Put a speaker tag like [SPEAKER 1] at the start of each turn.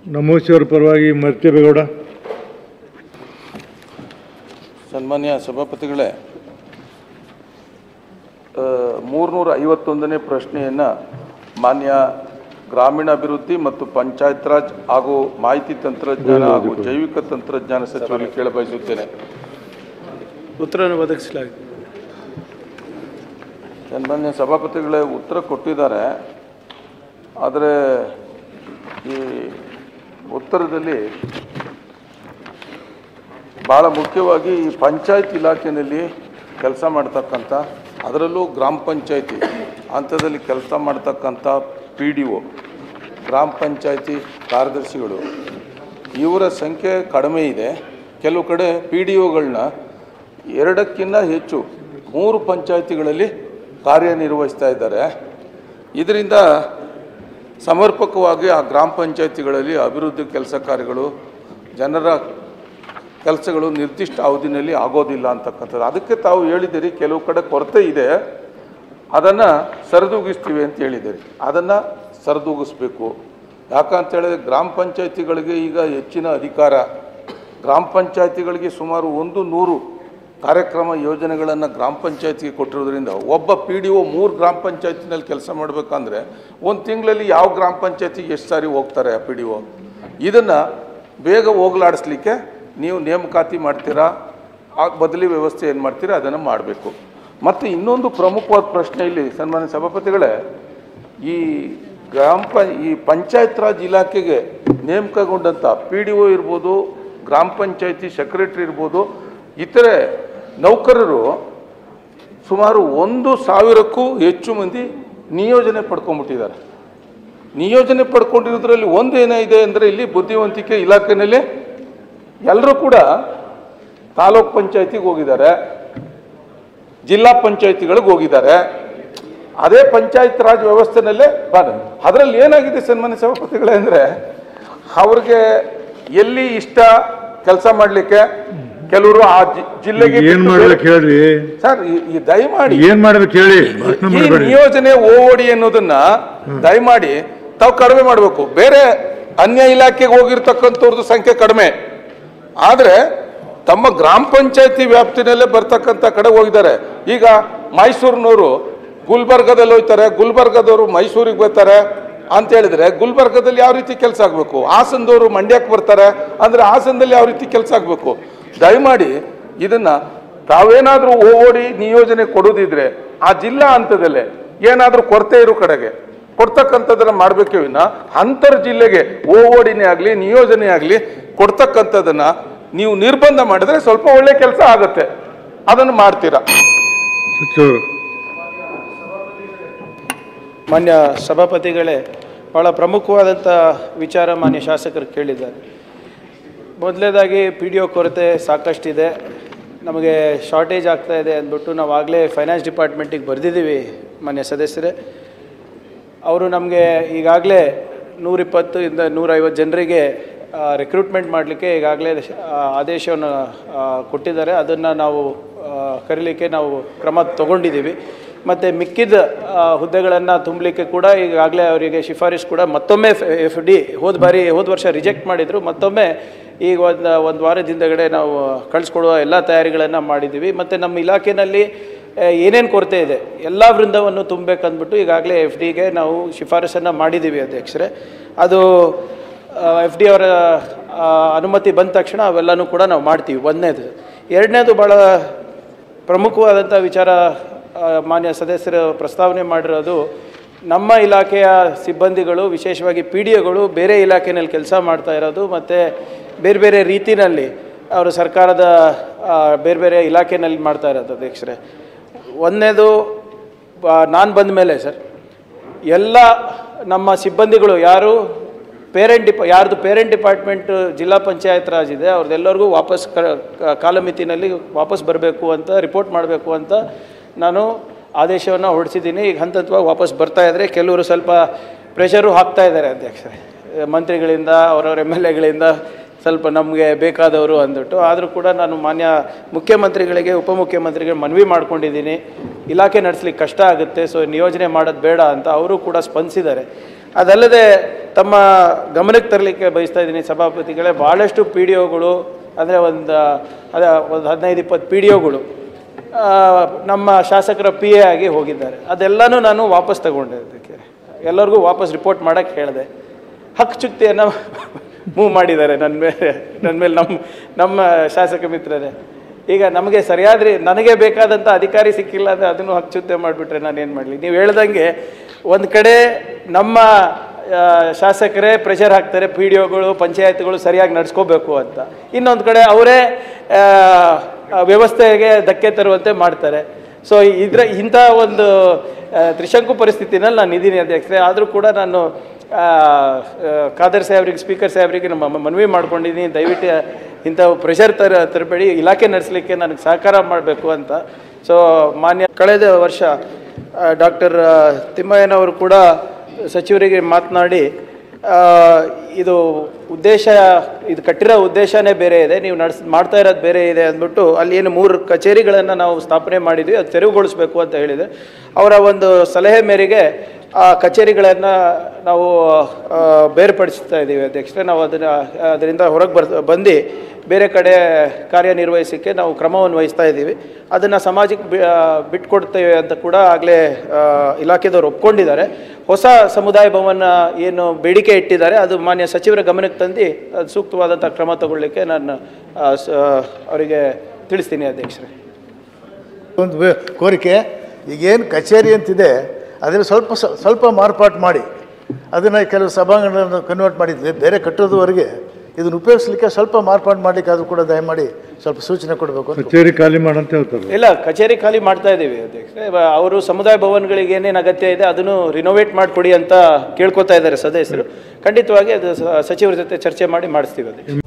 [SPEAKER 1] ನಮೋಶಿಯವರ ಪರವಾಗಿ ಮರ್ತೇಬೇಗೌಡ
[SPEAKER 2] ಸನ್ಮಾನ್ಯ ಸಭಾಪತಿಗಳೇ ಮೂರುನೂರ ಐವತ್ತೊಂದನೇ ಪ್ರಶ್ನೆಯನ್ನು ಮಾನ್ಯ ಗ್ರಾಮೀಣಾಭಿವೃದ್ಧಿ ಮತ್ತು ಪಂಚಾಯತ್ ರಾಜ್ ಹಾಗೂ ಮಾಹಿತಿ ತಂತ್ರಜ್ಞಾನ ಹಾಗೂ ಜೈವಿಕ ತಂತ್ರಜ್ಞಾನ ಸಚಿವರಿಗೆ ಕೇಳಬಯಸುತ್ತೇನೆ
[SPEAKER 3] ಉತ್ತರವನ್ನು ಒದಗಿಸಲಾಗಿದೆ
[SPEAKER 2] ಸನ್ಮಾನ್ಯ ಸಭಾಪತಿಗಳೇ ಉತ್ತರ ಕೊಟ್ಟಿದ್ದಾರೆ ಆದರೆ ಈ ಉತ್ತರದಲ್ಲಿ ಭಾಳ ಮುಖ್ಯವಾಗಿ ಈ ಪಂಚಾಯತ್ ಇಲಾಖೆಯಲ್ಲಿ ಕೆಲಸ ಮಾಡ್ತಕ್ಕಂಥ ಅದರಲ್ಲೂ ಗ್ರಾಮ ಪಂಚಾಯತಿ ಹಂತದಲ್ಲಿ ಕೆಲಸ ಮಾಡ್ತಕ್ಕಂಥ ಪಿ ಡಿ ಒ ಗ್ರಾಮ ಪಂಚಾಯತಿ ಕಾರ್ಯದರ್ಶಿಗಳು ಇವರ ಸಂಖ್ಯೆ ಕಡಿಮೆ ಇದೆ ಕೆಲವು ಕಡೆ ಪಿ ಡಿ ಒಗಳನ್ನ ಎರಡಕ್ಕಿಂತ ಹೆಚ್ಚು ಮೂರು ಪಂಚಾಯತಿಗಳಲ್ಲಿ ಕಾರ್ಯನಿರ್ವಹಿಸ್ತಾ ಇದ್ದಾರೆ ಇದರಿಂದ ಸಮರ್ಪಕವಾಗಿ ಆ ಗ್ರಾಮ ಪಂಚಾಯತಿಗಳಲ್ಲಿ ಅಭಿವೃದ್ಧಿ ಕೆಲಸ ಕಾರ್ಯಗಳು ಜನರ ಕೆಲಸಗಳು ನಿರ್ದಿಷ್ಟ ಅವಧಿನಲ್ಲಿ ಆಗೋದಿಲ್ಲ ಅಂತಕ್ಕಂಥದ್ದು ಅದಕ್ಕೆ ತಾವು ಹೇಳಿದ್ದೀರಿ ಕೆಲವು ಕಡೆ ಕೊರತೆ ಇದೆ ಅದನ್ನು ಸರಿದೂಗಿಸ್ತೀವಿ ಅಂತ ಹೇಳಿದ್ದೀರಿ ಅದನ್ನು ಸರಿದೂಗಿಸ್ಬೇಕು ಯಾಕಂತ ಹೇಳಿದ್ರೆ ಗ್ರಾಮ ಪಂಚಾಯತಿಗಳಿಗೆ ಈಗ ಹೆಚ್ಚಿನ ಅಧಿಕಾರ ಗ್ರಾಮ ಪಂಚಾಯತಿಗಳಿಗೆ ಸುಮಾರು ಒಂದು ನೂರು ಕಾರ್ಯಕ್ರಮ ಯೋಜನೆಗಳನ್ನು ಗ್ರಾಮ ಪಂಚಾಯತಿಗೆ ಕೊಟ್ಟಿರೋದ್ರಿಂದ ಒಬ್ಬ ಪಿ ಡಿ ಒ ಮೂರು ಗ್ರಾಮ ಪಂಚಾಯತಿನಲ್ಲಿ ಕೆಲಸ ಮಾಡಬೇಕಂದ್ರೆ ಒಂದು ತಿಂಗಳಲ್ಲಿ ಯಾವ ಗ್ರಾಮ ಪಂಚಾಯತಿಗೆ ಎಷ್ಟು ಸಾರಿ ಹೋಗ್ತಾರೆ ಆ ಪಿ ಡಿ ಒ ಇದನ್ನು ಬೇಗ ಹೋಗ್ಲಾಡಿಸ್ಲಿಕ್ಕೆ ನೀವು ನೇಮಕಾತಿ ಮಾಡ್ತೀರಾ ಆ ಬದಲಿ ವ್ಯವಸ್ಥೆ ಏನು ಮಾಡ್ತೀರಾ ಅದನ್ನು ಮಾಡಬೇಕು ಮತ್ತು ಇನ್ನೊಂದು ಪ್ರಮುಖವಾದ ಪ್ರಶ್ನೆ ಇಲ್ಲಿ ಸನ್ಮಾನ್ಯ ಸಭಾಪತಿಗಳೇ ಈ ಗ್ರಾಮ ಪ ಈ ಪಂಚಾಯತ್ ರಾಜ್ ಇಲಾಖೆಗೆ ನೇಮಕಗೊಂಡಂಥ ಪಿ ಡಿ ಒ ಇರ್ಬೋದು ಗ್ರಾಮ ಪಂಚಾಯತಿ ಸೆಕ್ರೆಟ್ರಿ ಇರ್ಬೋದು ಇತರೆ ನೌಕರರು ಸುಮಾರು ಒಂದು ಸಾವಿರಕ್ಕೂ ಹೆಚ್ಚು ಮಂದಿ ನಿಯೋಜನೆ ಪಡ್ಕೊಂಡ್ಬಿಟ್ಟಿದ್ದಾರೆ ನಿಯೋಜನೆ ಪಡ್ಕೊಂಡಿರೋದ್ರಲ್ಲಿ ಒಂದು ಏನಿದೆ ಅಂದರೆ ಇಲ್ಲಿ ಬುದ್ಧಿವಂತಿಕೆ ಇಲಾಖೆಯಲ್ಲಿ ಎಲ್ಲರೂ ಕೂಡ ತಾಲೂಕ್ ಪಂಚಾಯತಿಗೆ ಹೋಗಿದ್ದಾರೆ ಜಿಲ್ಲಾ ಪಂಚಾಯತಿಗಳಿಗೆ ಹೋಗಿದ್ದಾರೆ ಅದೇ ಪಂಚಾಯತ್ ರಾಜ್ ವ್ಯವಸ್ಥೆನಲ್ಲೇ ಬಾರ ಅದರಲ್ಲಿ ಏನಾಗಿದೆ ಸನ್ಮಾನ್ಯ ಸಭಾಪತಿಗಳೇ ಅಂದರೆ ಅವ್ರಿಗೆ ಎಲ್ಲಿ ಇಷ್ಟ ಕೆಲಸ ಮಾಡಲಿಕ್ಕೆ ಕೆಲವರು ಆ ಜಿ- ಜಿಲ್ಲೆಗೆ
[SPEAKER 1] ಏನ್
[SPEAKER 2] ಬಿಟ್ಟು
[SPEAKER 1] ಮಾಡ್ಬೇಕು
[SPEAKER 2] ಬೇರೆ-
[SPEAKER 1] ಹೇಳ್ರಿ
[SPEAKER 2] ಸರ್ ಈ- ಈ ದಯಮಾಡಿ
[SPEAKER 1] ಏನ್ ಮಾಡ್ಬೇಕು ಹೇಳಿ ಭಾಷಣ
[SPEAKER 2] ಈ
[SPEAKER 1] ಮಾಡಬೇಡಿ
[SPEAKER 2] ನಿಯೋಜನೆ ಓಡಿ ಅನ್ನೋದನ್ನ ದಯಮಾಡಿ ತಾವು ಕಡಿಮೆ ಮಾಡಬೇಕು ಬೇರೆ ಅನ್ಯ ಇಲಾಖೆಗೆ ಹೋಗಿರ್ತಕ್ಕಂಥವ್ರದ್ದು ಸಂಖ್ಯೆ ಕಡಿಮೆ ಆದರೆ ತಮ್ಮ ಗ್ರಾಮ ಪಂಚಾಯತಿ ವ್ಯಾಪ್ತಿನಲ್ಲೇ ಬರ್ತಕ್ಕಂಥ ಕಡೆ ಹೋಗಿದ್ದಾರೆ ಈಗ ಮೈಸೂರಿನವರು ಗುಲ್ಬರ್ಗದಲ್ಲಿ ಹೋಗ್ತಾರೆ ಗುಲ್ಬರ್ಗದವರು ಮೈಸೂರಿಗೆ ಬರ್ತಾರೆ ಅಂತ ಹೇಳಿದ್ರೆ ಗುಲ್ಬರ್ಗದಲ್ಲಿ ಯಾವ ರೀತಿ ಕೆಲಸ ಆಗಬೇಕು ಹಾಸನದವರು ಮಂಡ್ಯಕ್ಕೆ ಬರ್ತಾರೆ ಅಂದ್ರೆ ಹಾಸನದಲ್ಲಿ ಯಾವ ರೀತಿ ಕೆಲಸ ಆಗಬೇಕು ದಯಮಾಡಿ ಇದನ್ನ ತಾವೇನಾದರೂ ಓಡಿ ನಿಯೋಜನೆ ಕೊಡೋದಿದ್ರೆ ಆ ಜಿಲ್ಲಾ ಹಂತದಲ್ಲೇ ಏನಾದರೂ ಕೊರತೆ ಇರೋ ಕಡೆಗೆ ಕೊಡ್ತಕ್ಕಂಥದ್ದನ್ನ ಮಾಡಬೇಕೇ ವಿನ ಅಂತರ್ ಜಿಲ್ಲೆಗೆ ಓಡಿನೇ ಆಗಲಿ ನಿಯೋಜನೆ ಆಗಲಿ ಕೊಡ್ತಕ್ಕಂಥದ್ದನ್ನ ನೀವು ನಿರ್ಬಂಧ ಮಾಡಿದ್ರೆ ಸ್ವಲ್ಪ ಒಳ್ಳೆ ಕೆಲಸ ಆಗುತ್ತೆ ಅದನ್ನು ಮಾಡ್ತೀರಾ
[SPEAKER 1] ಸಚಿವರು
[SPEAKER 3] ಮಾನ್ಯ ಸಭಾಪತಿಗಳೇ ಭಾಳ ಪ್ರಮುಖವಾದಂಥ ವಿಚಾರ ಮಾನ್ಯ ಶಾಸಕರು ಕೇಳಿದ್ದಾರೆ ಮೊದಲನೇದಾಗಿ ಪಿ ಡಿ ಒ ಕೊರತೆ ಸಾಕಷ್ಟಿದೆ ನಮಗೆ ಶಾರ್ಟೇಜ್ ಆಗ್ತಾ ಇದೆ ಅಂದ್ಬಿಟ್ಟು ನಾವು ಆಗಲೇ ಫೈನಾನ್ಸ್ ಡಿಪಾರ್ಟ್ಮೆಂಟಿಗೆ ಬರೆದಿದ್ದೀವಿ ಮಾನ್ಯ ಸದಸ್ಯರೇ ಅವರು ನಮಗೆ ಈಗಾಗಲೇ ನೂರಿಪ್ಪತ್ತು ಇಂದ ನೂರೈವತ್ತು ಜನರಿಗೆ ರಿಕ್ರೂಟ್ಮೆಂಟ್ ಮಾಡಲಿಕ್ಕೆ ಈಗಾಗಲೇ ಆದೇಶವನ್ನು ಆ, ಕೊಟ್ಟಿದ್ದಾರೆ ಅದನ್ನು ನಾವು ಆ, ಕರೀಲಿಕ್ಕೆ ನಾವು ಕ್ರಮ ತಗೊಂಡಿದ್ದೀವಿ ಮತ್ತು ಮಿಕ್ಕಿದ ಹುದ್ದೆಗಳನ್ನು ತುಂಬಲಿಕ್ಕೆ ಕೂಡ ಈಗಾಗಲೇ ಅವರಿಗೆ ಶಿಫಾರಸು ಕೂಡ ಮತ್ತೊಮ್ಮೆ ಎಫ್ ಡಿ ಹೋದ ಬಾರಿ ಹೋದ ವರ್ಷ ರಿಜೆಕ್ಟ್ ಮಾಡಿದರು ಮತ್ತೊಮ್ಮೆ ಈಗ ಒಂದು ಒಂದು ವಾರದ ಹಿಂದಗಡೆ ನಾವು ಕಳಿಸ್ಕೊಡುವ ಎಲ್ಲ ತಯಾರಿಗಳನ್ನು ಮಾಡಿದ್ದೀವಿ ಮತ್ತು ನಮ್ಮ ಇಲಾಖೆಯಲ್ಲಿ ಏನೇನು ಕೊರತೆ ಇದೆ ಎಲ್ಲ ವೃಂದವನ್ನು ತುಂಬಬೇಕಂದ್ಬಿಟ್ಟು ಈಗಾಗಲೇ ಎಫ್ ಡಿಗೆ ನಾವು ಶಿಫಾರಸನ್ನು ಮಾಡಿದ್ದೀವಿ ಅಧ್ಯಕ್ಷರೇ ಅದು ಎಫ್ ಡಿ ಅವರ ಆ, ಅನುಮತಿ ಬಂದ ತಕ್ಷಣ ಅವೆಲ್ಲನೂ ಕೂಡ ನಾವು ಮಾಡ್ತೀವಿ ಒಂದನೇದು ಎರಡನೇದು ಭಾಳ ಪ್ರಮುಖವಾದಂಥ ವಿಚಾರ ಆ, ಮಾನ್ಯ ಸದಸ್ಯರು ಪ್ರಸ್ತಾವನೆ ಮಾಡಿರೋದು ನಮ್ಮ ಇಲಾಖೆಯ ಸಿಬ್ಬಂದಿಗಳು ವಿಶೇಷವಾಗಿ ಪಿ ಡಿ ಒಗಳು ಬೇರೆ ಇಲಾಖೆಯಲ್ಲಿ ಕೆಲಸ ಮಾಡ್ತಾ ಇರೋದು ಮತ್ತು ಬೇರೆ ಬೇರೆ ರೀತಿಯಲ್ಲಿ ಅವರು ಸರ್ಕಾರದ ಆ, ಬೇರೆ ಬೇರೆ ಇಲಾಖೆಯಲ್ಲಿ ಮಾಡ್ತಾ ಇರೋದು ಅಧ್ಯಕ್ಷರೇ ಒಂದನೇದು ನಾನು ಬಂದ ಮೇಲೆ ಸರ್ ಎಲ್ಲ ನಮ್ಮ ಸಿಬ್ಬಂದಿಗಳು ಯಾರು ಪೇರೆಂಟ್ ಡಿಪ ಯಾರ್ದು ಪೇರೆಂಟ್ ಡಿಪಾರ್ಟ್ಮೆಂಟ್ ಜಿಲ್ಲಾ ಪಂಚಾಯತ್ ರಾಜ್ ಇದೆ ಅವ್ರದ್ದೆಲ್ಲರಿಗೂ ವಾಪಸ್ ಕ ಕ- ಕಾಲಮಿತಿನಲ್ಲಿ ವಾಪಸ್ ಬರಬೇಕು ಅಂತ ರಿಪೋರ್ಟ್ ಮಾಡಬೇಕು ಅಂತ ನಾನು ಆದೇಶವನ್ನು ಹೊರಡಿಸಿದ್ದೀನಿ ಈಗ ಹಂತ ಹಂತವಾಗಿ ವಾಪಸ್ ಬರ್ತಾ ಇದ್ದಾರೆ ಕೆಲವರು ಸ್ವಲ್ಪ ಪ್ರೆಷರು ಹಾಕ್ತಾ ಇದ್ದಾರೆ ಅಧ್ಯಕ್ಷರೇ ಮಂತ್ರಿಗಳಿಂದ ಅವರವ್ರ ಎಮ್ ಎಲ್ ಎಗಳಿಂದ ಸ್ವಲ್ಪ ನಮಗೆ ಬೇಕಾದವರು ಅಂದ್ಬಿಟ್ಟು ಆದರೂ ಕೂಡ ನಾನು ಮಾನ್ಯ ಮುಖ್ಯಮಂತ್ರಿಗಳಿಗೆ ಉಪಮುಖ್ಯಮಂತ್ರಿಗಳಿಗೆ ಮನವಿ ಮಾಡ್ಕೊಂಡಿದ್ದೀನಿ ಇಲಾಖೆ ನಡೆಸ್ಲಿಕ್ಕೆ ಕಷ್ಟ ಆಗುತ್ತೆ ಸೊ ನಿಯೋಜನೆ ಮಾಡೋದು ಬೇಡ ಅಂತ ಅವರು ಕೂಡ ಸ್ಪಂದಿಸಿದ್ದಾರೆ ಅದಲ್ಲದೆ ತಮ್ಮ ಗಮನಕ್ಕೆ ತರಲಿಕ್ಕೆ ಬಯಸ್ತಾ ಇದ್ದೀನಿ ಸಭಾಪತಿಗಳೇ ಭಾಳಷ್ಟು ಪಿ ಡಿ ಒಗಳು ಅಂದರೆ ಒಂದು ಅದ ಒಂದು ಹದಿನೈದು ಇಪ್ಪತ್ತು ಪಿ ಡಿ ಒಗಳು ನಮ್ಮ ಶಾಸಕರ ಪಿ ಎ ಆಗಿ ಹೋಗಿದ್ದಾರೆ ಅದೆಲ್ಲನೂ ನಾನು ವಾಪಸ್ ತಗೊಂಡೆ ಅದಕ್ಕೆ ಎಲ್ಲರಿಗೂ ವಾಪಸ್ ರಿಪೋರ್ಟ್ ಮಾಡೋಕ್ಕೆ ಹೇಳಿದೆ ಹಕ್ಕು ಚುಕ್ತಿಯನ್ನು ಮೂವ್ ಮಾಡಿದ್ದಾರೆ ನನ್ನ ಮೇಲೆ ನನ್ನ ಮೇಲೆ ನಮ್ಮ ನಮ್ಮ ಶಾಸಕ ಮಿತ್ರರೇ ಈಗ ನಮಗೆ ಸರಿಯಾದ್ರಿ ನನಗೆ ಬೇಕಾದಂಥ ಅಧಿಕಾರಿ ಸಿಕ್ಕಿಲ್ಲ ಅಂದರೆ ಅದನ್ನು ಹಕ್ಕು ಚುಕ್ತಿ ಮಾಡಿಬಿಟ್ರೆ ನಾನು ಏನು ಮಾಡಲಿ ನೀವು ಹೇಳ್ದಂಗೆ ಒಂದು ಕಡೆ ನಮ್ಮ ಆ, ಶಾಸಕರೇ ಪ್ರೆಷರ್ ಹಾಕ್ತಾರೆ ಪಿ ಡಿ ಒಗಳು ಪಂಚಾಯತ್ಗಳು ಸರಿಯಾಗಿ ನಡ್ಸ್ಕೋಬೇಕು ಅಂತ ಇನ್ನೊಂದು ಕಡೆ ಅವರೇ ಆ, ಆ, ವ್ಯವಸ್ಥೆಗೆ ಧಕ್ಕೆ ತರುವಂತೆ ಮಾಡ್ತಾರೆ ಸೊ ಇದ್ರ ಇಂಥ ಒಂದು ಆ, ತ್ರಿಶಂಕು ಪರಿಸ್ಥಿತಿನಲ್ಲಿ ನಾನು ಇದ್ದೀನಿ ಅಧ್ಯಕ್ಷರೇ ಆದರೂ ಕೂಡ ನಾನು ಆ, ಆ, ಖಾದರ್ ಸಾಹೇಬ್ರಿಗೆ ಸ್ಪೀಕರ್ ಸಾಹೇಬ್ರಿಗೆ ನಮ್ಮ ಮ- ಮನವಿ ಮಾಡ್ಕೊಂಡಿದ್ದೀನಿ ದಯವಿಟ್ಟು ಇಂಥ ಪ್ರೆಷರ್ ತರ ತರಬೇಡಿ ಇಲಾಖೆ ನಡೆಸಲಿಕ್ಕೆ ನನಗೆ ಸಹಕಾರ ಮಾಡಬೇಕು ಅಂತ ಸೊ ಮಾನ್ಯ ಕಳೆದ ವರ್ಷ ಡಾಕ್ಟರ್ ತಿಮ್ಮಯ್ಯನವರು ಕೂಡ ಸಚಿವರಿಗೆ ಮಾತನಾಡಿ ಆ, ಇದು ಉದ್ದೇಶ ಇದು ಕಟ್ಟಿರೋ ಉದ್ದೇಶನೇ ಬೇರೆ ಇದೆ ನೀವು ನಡೆಸ್ ಮಾಡ್ತಾ ಇರೋದು ಬೇರೆ ಇದೆ ಅಂದ್ಬಿಟ್ಟು ಅಲ್ಲಿ ಏನು ಮೂರು ಕಚೇರಿಗಳನ್ನು ನಾವು ಸ್ಥಾಪನೆ ಮಾಡಿದ್ವಿ ಅದು ತೆರವುಗೊಳಿಸ್ಬೇಕು ಅಂತ ಹೇಳಿದೆ ಅವರ ಒಂದು ಸಲಹೆ ಮೇರೆಗೆ ಆ ಕಚೇರಿಗಳನ್ನು ನಾವು ಆ, ಬೇರ್ಪಡಿಸ್ತಾ ಇದ್ದೀವಿ ಅಧ್ಯಕ್ಷರೇ ನಾವು ಅದನ್ನು ಅದರಿಂದ ಹೊರಗೆ ಬರ್ ಬಂದು ಬೇರೆ ಕಡೆ ಕಾರ್ಯನಿರ್ವಹಿಸಲಿಕ್ಕೆ ನಾವು ಕ್ರಮವನ್ನು ವಹಿಸ್ತಾ ಇದ್ದೀವಿ ಅದನ್ನು ಸಮಾಜಕ್ಕೆ ಬಿ ಬಿಟ್ಕೊಡ್ತೇವೆ ಅಂತ ಕೂಡ ಆಗಲೇ ಇಲಾಖೆದವರು ಒಪ್ಕೊಂಡಿದ್ದಾರೆ ಹೊಸ ಸಮುದಾಯ ಭವನ ಏನು ಬೇಡಿಕೆ ಇಟ್ಟಿದ್ದಾರೆ ಅದು ಮಾನ್ಯ ಸಚಿವರ ಗಮನಕ್ಕೆ ತಂದು ಅದು ಸೂಕ್ತವಾದಂಥ ಕ್ರಮ ತಗೊಳ್ಳಿಕ್ಕೆ ನಾನು ಆ, ಸ- ಅವರಿಗೆ ತಿಳಿಸ್ತೀನಿ ಅಧ್ಯಕ್ಷರೇ
[SPEAKER 4] ಒಂದು ವೇ- ಕೋರಿಕೆ ಈಗೇನು ಕಚೇರಿ ಅಂತಿದೆ ಅದನ್ನು ಸ್ವಲ್ಪ ಸ- ಸ್ವಲ್ಪ ಮಾರ್ಪಾಟು ಮಾಡಿ ಅದನ್ನು ಕೆಲವು ಸಭಾಂಗಣಗಳನ್ನು ಕನ್ವರ್ಟ್ ಮಾಡಿದ್ವಿ ಬೇರೆ ಕಟ್ಟೋದುವರೆಗೆ ಇದನ್ನು ಉಪಯೋಗಿಸ್ಲಿಕ್ಕೆ ಸ್ವಲ್ಪ ಮಾರ್ಪಾಡು ಮಾಡಲಿಕ್ಕಾದ್ರೂ ಕೂಡ ದಯಮಾಡಿ ಸ್ವಲ್ಪ ಸೂಚನೆ ಕೊಡಬೇಕು ಅಂತ
[SPEAKER 1] ಕಚೇರಿ ಖಾಲಿ ಮಾಡಂತ ಹೇಳ್ತಾರೆ
[SPEAKER 3] ಇಲ್ಲ ಕಚೇರಿ ಖಾಲಿ ಮಾಡ್ತಾ ಇದ್ದೀವಿ ಅಧ್ಯಕ್ಷರೇ ಇವ- ಅವರು ಸಮುದಾಯ ಭವನಗಳಿಗೆ ಏನೇನು ಅಗತ್ಯ ಇದೆ ಅದನ್ನು ರಿನೋವೇಟ್ ಮಾಡಿಕೊಡಿ ಅಂತ ಕೇಳ್ಕೊತಾ ಇದ್ದಾರೆ ಸದಸ್ಯರು ಖಂಡಿತವಾಗಿ ಅದು ಸ- ಸಚಿವರ ಜೊತೆ ಚರ್ಚೆ ಮಾಡಿ ಮಾಡಿಸ್ತೀವಿ ಅಧ್ಯಕ್ಷ